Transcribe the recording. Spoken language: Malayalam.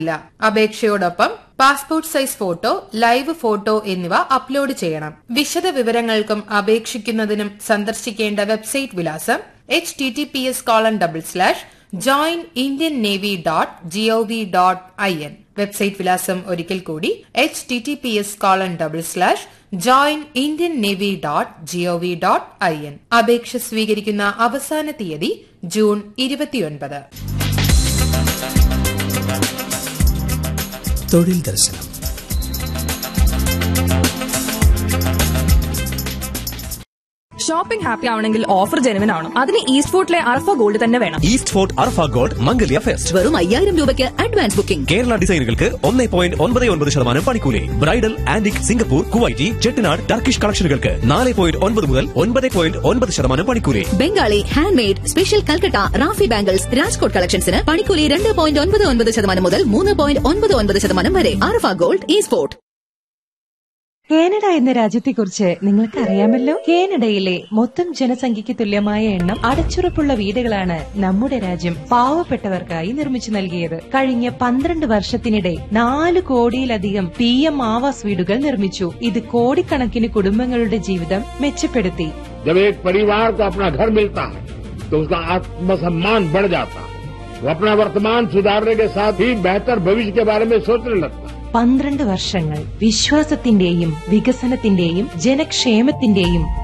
ഇല്ല അപേക്ഷയോടൊപ്പം passport size photo live photo എന്നിവ അപ്ലോഡ് ചെയ്യണം വിശദ വിവരങ്ങൾക്കും അപേക്ഷിക്കുന്നതിനും സന്ദർശിക്കേണ്ട വെബ്സൈറ്റ് വിലാസം H T T P S colon double slash join Indian navy dot gov dot I N website വിലാസം ഒരിക്കൽ കൂടി H T T P S colon double slash join Indian navy dot gov dot I N അപേക്ഷ സ്വീകരിക്കുന്ന അവസാന തീയതി ജൂൺ ഇരുപത്തിയൊൻപത് തൊഴിൽ ദർശനം ഷോപ്പിംഗ് ഹാപ്പി ആവണമെങ്കിൽ ഓഫർ ജെനുവിൻ ആണ് അതിന് ഈസ്റ്റ് ഫോർട്ടിലെ അർഫ ഗോൾഡ് തന്നെ വേണം east fort Arfa gold Mangalya fest വെറും അയ്യായിരം രൂപയ്ക്ക് അഡ്വാൻസ് ബുക്കിംഗ് കേരള ഡിസൈനുകൾക്ക് ഒന്നേ പോയിന്റ് ഒൻപത് ഒൻപത് ശതമാനം പണിക്കൂലി bridal antique Singapore Kuwaiti Chettinad Turkish കളക്ഷനുകൾക്ക് നാല് പോയിന്റ് ഒൻപത് മുതൽ ഒൻപത് പോയിന്റ് ഒൻപത് ശതമാനം പണിക്കൂലി Bengali handmade special Calcutta റാഫി ബാംഗിൾസ് രാജ്കോട്ട് കളക്ഷൻസിന് പണിക്കൂലി രണ്ട് പോയിന്റ് ഒൻപത് ഒൻപത് ശതമാനം മുതൽ മൂന്ന് പോയിന്റ് ഒൻപത് ഒൻപത് ശതമാനം വരെ ആർഫ ഗോൾഡ് ഈ സ്പോർട്ട് കാനഡ എന്ന രാജ്യത്തെക്കുറിച്ച് നിങ്ങൾക്ക് അറിയാമല്ലോ കാനഡയിലെ മൊത്തം ജനസംഖ്യയ്ക്ക് തുല്യമായ എണ്ണം അടച്ചുറപ്പുള്ള വീടുകളാണ് നമ്മുടെ രാജ്യം പാവപ്പെട്ടവർക്കായി നിർമ്മിച്ചു നൽകിയത് കഴിഞ്ഞ പന്ത്രണ്ട് വർഷത്തിനിടെ നാല് കോടിയിലധികം പി എം ആവാസ് വീടുകൾ നിർമ്മിച്ചു ഇത് കോടിക്കണക്കിന് കുടുംബങ്ങളുടെ ജീവിതം മെച്ചപ്പെടുത്തി जब एक परिवार को अपना घर मिलता है तो उसका आत्मसम्मान बढ़ जाता है वो अपना वर्तमान सुधारने के साथ ही बेहतर भविष्य के बारे में सोचने लगता है പന്ത്രണ്ട് വർഷങ്ങൾ വിശ്വാസത്തിന്റെയും വികസനത്തിന്റെയും ജനക്ഷേമത്തിന്റെയും